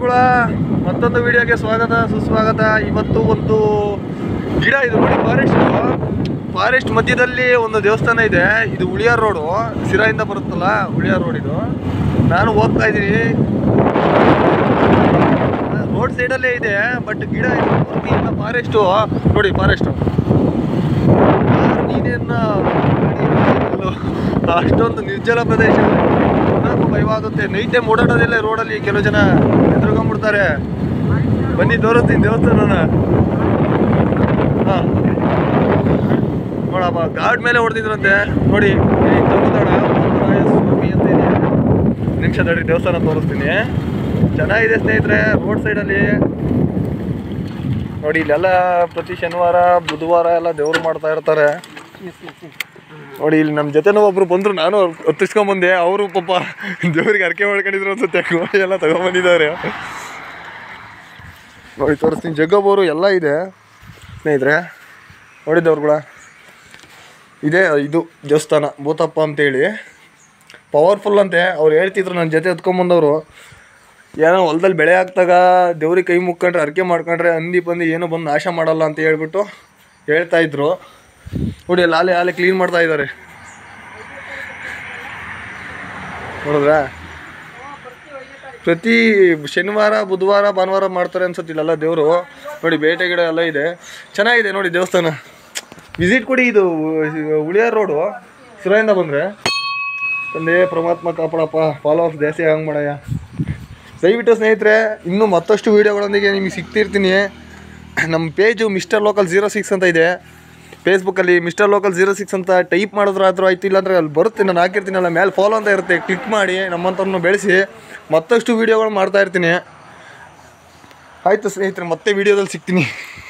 ದೇವ್ರುಗಳ ಮತ್ತೊಂದು ವಿಡಿಯೋಗೆ ಸ್ವಾಗತ ಸುಸ್ವಾಗತ ಇವತ್ತು ಒಂದು ಗಿಡ ಇದು ನೋಡಿ ಫಾರೆಸ್ಟ್ ಫಾರೆಸ್ಟ್ ಮಧ್ಯದಲ್ಲಿ ಒಂದು ದೇವಸ್ಥಾನ ಇದೆ ಇದು ಉಳಿಯಾರ್ ರೋಡು ಸಿರಾಯಿಂದ ಬರುತ್ತಲ್ಲ ಉಳಿಯಾರ್ ರೋಡ್ ಇದು ನಾನು ಹೋಗ್ತಾ ಇದ್ದೀನಿ ರೋಡ್ ಸೈಡಲ್ಲೇ ಇದೆ ಬಟ್ ಗಿಡ ಇದು ಪೂರ್ತಿ ಎಲ್ಲ ಫಾರೆಸ್ಟು ನೋಡಿ ಫಾರೆಸ್ಟು ನೀನೇನ ಅಷ್ಟೊಂದು ನಿರ್ಜಲ ಪ್ರದೇಶ ನೋಡಕ್ಕೂ ಭಯವಾಗುತ್ತೆ ನೈಟ್ ಟೈಮ್ ಓಡಾಡೋದಿಲ್ಲ ರೋಡಲ್ಲಿ ಕೆಲವು ಜನ ಎದುರುಗೊಂಡ್ಬಿಡ್ತಾರೆ ಬನ್ನಿ ತೋರಿಸ್ತೀನಿ ದೇವಸ್ಥಾನನ ಹಾಂ ನೋಡಪ್ಪ ಗಾರ್ಡ್ ಮೇಲೆ ಹೊಡೆದಿದ್ರಂತೆ ನೋಡಿ ಈ ತಮಿಳ್ನಾಡ ಮಹಾರಾಯ ಸ್ವಾಮಿ ಅಂತ ಇದೆ ನಿಮಿಷ ತಡ್ರಿ ದೇವಸ್ಥಾನ ತೋರಿಸ್ತೀನಿ ಚೆನ್ನಾಗಿದೆ ಸ್ನೇಹಿತರೆ ರೋಡ್ ಸೈಡಲ್ಲಿ ನೋಡಿ ಇಲ್ಲೆಲ್ಲ ಪ್ರತಿ ಶನಿವಾರ ಬುಧವಾರ ಎಲ್ಲ ದೇವ್ರು ಮಾಡ್ತಾ ಇರ್ತಾರೆ ನೋಡಿ ಇಲ್ಲಿ ನಮ್ಮ ಜೊತೆನೂ ಒಬ್ರು ಬಂದ್ರು ನಾನು ಹತ್ತಿಸ್ಕೊಂಬಂದೆ ಅವರು ಪಾಪ ದೇವ್ರಿಗೆ ಅರ್ಕೆ ಮಾಡ್ಕೊಂಡಿದ್ರು ಅನ್ಸುತ್ತೆ ಕೋಳಿ ಎಲ್ಲ ತಗೊಂಬಂದಿದ್ದಾರೆ ನೋಡಿ ತೋರಿಸ್ತೀನಿ ಜಗ್ಗಬೋರು ಎಲ್ಲ ಇದೆ ಸ್ನೇಹಿತರೆ ನೋಡಿದ್ದವ್ರುಗಳ ಇದೇ ಇದು ದೇವಸ್ಥಾನ ಭೂತಪ್ಪ ಅಂತೇಳಿ ಪವರ್ಫುಲ್ ಅಂತೆ ಅವ್ರು ಹೇಳ್ತಿದ್ರು ನನ್ನ ಜೊತೆ ಎತ್ಕೊಂಬಂದವರು ಏನೋ ಹೊಲದಲ್ಲಿ ಬೆಳೆ ಹಾಕ್ದಾಗ ದೇವ್ರಿಗೆ ಕೈ ಮುಕ್ಕೊಂಡ್ರೆ ಅರ್ಕೆ ಮಾಡ್ಕೊಂಡ್ರೆ ಹಂದಿ ಬಂದು ಏನೋ ಬಂದು ನಾಶ ಮಾಡಲ್ಲ ಅಂತ ಹೇಳ್ಬಿಟ್ಟು ಹೇಳ್ತಾ ಇದ್ರು ನೋಡಿ ಅಲ್ಲಿ ಆಲೆ ಆಲೆ ಕ್ಲೀನ್ ಮಾಡ್ತಾ ಇದ್ದಾರೆ ನೋಡಿದ್ರಾ ಪ್ರತಿ ಶನಿವಾರ ಬುಧವಾರ ಭಾನುವಾರ ಮಾಡ್ತಾರೆ ಅನ್ಸುತ್ತಿಲ್ಲಲ್ಲ ದೇವರು ನೋಡಿ ಬೇಟೆ ಗಿಡ ಎಲ್ಲ ಇದೆ ಚೆನ್ನಾಗಿದೆ ನೋಡಿ ದೇವಸ್ಥಾನ ವಿಸಿಟ್ ಕೊಡಿ ಇದು ಉಳಿಯಾರ್ ರೋಡು ಸಿರಾಯಿಂದ ಬಂದರೆ ತಂದೆ ಪರಮಾತ್ಮ ಕಾಪಾಡಪ್ಪ ಫಾಲೋವರ್ಸ್ ಜಾಸ್ತಿ ಹಂಗೆ ಮಾಡಯ್ಯ ದಯವಿಟ್ಟು ಸ್ನೇಹಿತರೆ ಇನ್ನೂ ಮತ್ತಷ್ಟು ವೀಡಿಯೋಗಳೊಂದಿಗೆ ನಿಮಗೆ ಸಿಗ್ತಿರ್ತೀನಿ ನಮ್ಮ page mister local zero six ಅಂತ ಇದೆ ಫೇಸ್ಬುಕ್ಕಲ್ಲಿ ಮಿಸ್ಟರ್ ಲೋಕಲ್ ಜೀರೋ ಸಿಕ್ಸ್ ಅಂತ ಟೈಪ್ ಮಾಡಿದ್ರೆ ಆದರೂ ಆಯ್ತು ಇಲ್ಲಾಂದರೆ ಅಲ್ಲಿ ಬರುತ್ತೆ ನಾನು ಹಾಕಿರ್ತೀನಲ್ಲ ಮೇಲೆ ಫಾಲೋ ಅಂತ ಇರುತ್ತೆ ಕ್ಲಿಕ್ ಮಾಡಿ ನಮ್ಮಂಥವ್ರನ್ನ ಬೆಳೆಸಿ ಮತ್ತಷ್ಟು ವೀಡಿಯೋಗಳು ಮಾಡ್ತಾ ಇರ್ತೀನಿ ಆಯಿತು ಸ್ನೇಹಿತರೆ ಮತ್ತೆ ವೀಡಿಯೋದಲ್ಲಿ ಸಿಗ್ತೀನಿ